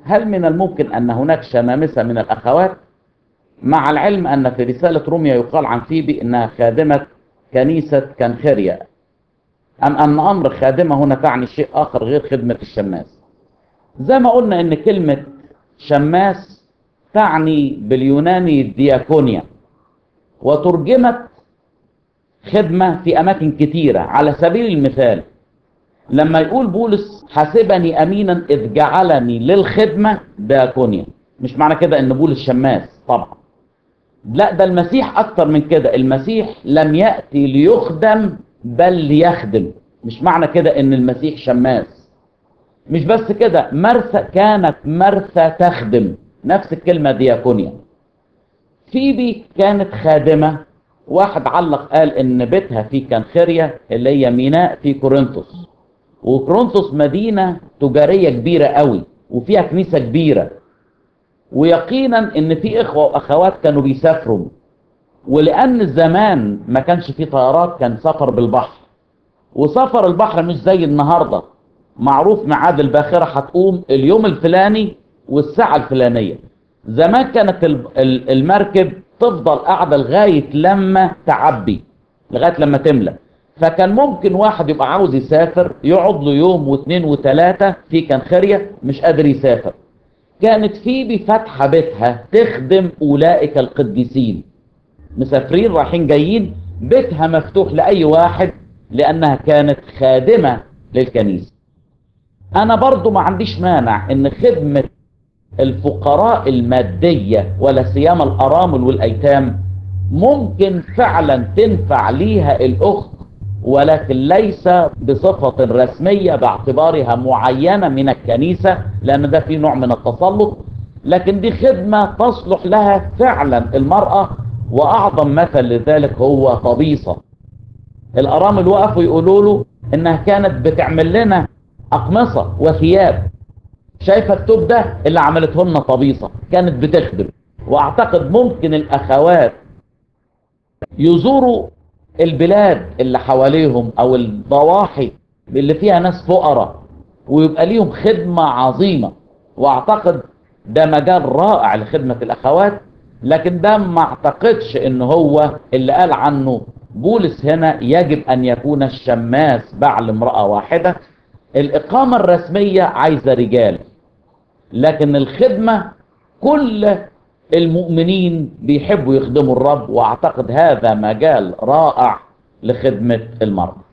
هل من الممكن أن هناك شمامسة من الأخوات مع العلم أن في رسالة روميا يقال عن فيبي أنها خادمة كنيسة كنخريا أم أن أمر خادمة هنا تعني شيء آخر غير خدمة الشماس زي ما قلنا أن كلمة شماس تعني باليوناني دياكونيا وترجمت خدمة في أماكن كتيرة على سبيل المثال لما يقول بولس حسبني أمينا إذ جعلني للخدمة دياكونيا مش معنى كده أن بولس شماس طبعا لا ده المسيح أكتر من كده المسيح لم يأتي ليخدم بل ليخدم مش معنى كده أن المسيح شماس مش بس كده مرثى كانت مرثى تخدم نفس الكلمة دياكونيا فيبي كانت خادمة واحد علق قال ان بيتها في كنخريا اللي هي ميناء في كورنثوس وكورنثوس مدينة تجارية كبيرة قوي وفيها كنيسة كبيرة ويقينا ان في اخوة واخوات كانوا بيسافروا ولان زمان ما كانش في طيارات كان سفر بالبحر وسفر البحر مش زي النهاردة معروف ميعاد الباخرة هتقوم اليوم الفلاني والساعة الفلانية زمان كانت المركب تفضل قاعدة لغاية لما تعبي لغاية لما تملى فكان ممكن واحد يبقى عاوز يسافر يقعد له يوم واثنين وثلاثة في كنخرية مش قادر يسافر كانت فيبي فاتحة بيتها تخدم أولئك القديسين مسافرين رايحين جايين بيتها مفتوح لأي واحد لأنها كانت خادمة للكنيسة أنا برضو ما عنديش مانع إن خدمة الفقراء المادية ولا سيما الأرامل والأيتام ممكن فعلا تنفع ليها الأخت ولكن ليس بصفة رسمية باعتبارها معينة من الكنيسة لأن ده في نوع من التسلط لكن دي خدمة تصلح لها فعلا المرأة وأعظم مثل لذلك هو طبيصة الأرامل وقفوا يقولوا له إنها كانت بتعمل لنا أقمصة وثياب شايفه التوب ده اللي عملته لنا طبيصه كانت بتخدم واعتقد ممكن الاخوات يزوروا البلاد اللي حواليهم او الضواحي اللي فيها ناس فقراء ويبقى ليهم خدمه عظيمه واعتقد ده مجال رائع لخدمه الاخوات لكن ده ما اعتقدش ان هو اللي قال عنه بولس هنا يجب ان يكون الشماس بعل امراه واحده الإقامة الرسمية عايزة رجال لكن الخدمة كل المؤمنين بيحبوا يخدموا الرب واعتقد هذا مجال رائع لخدمة المرأة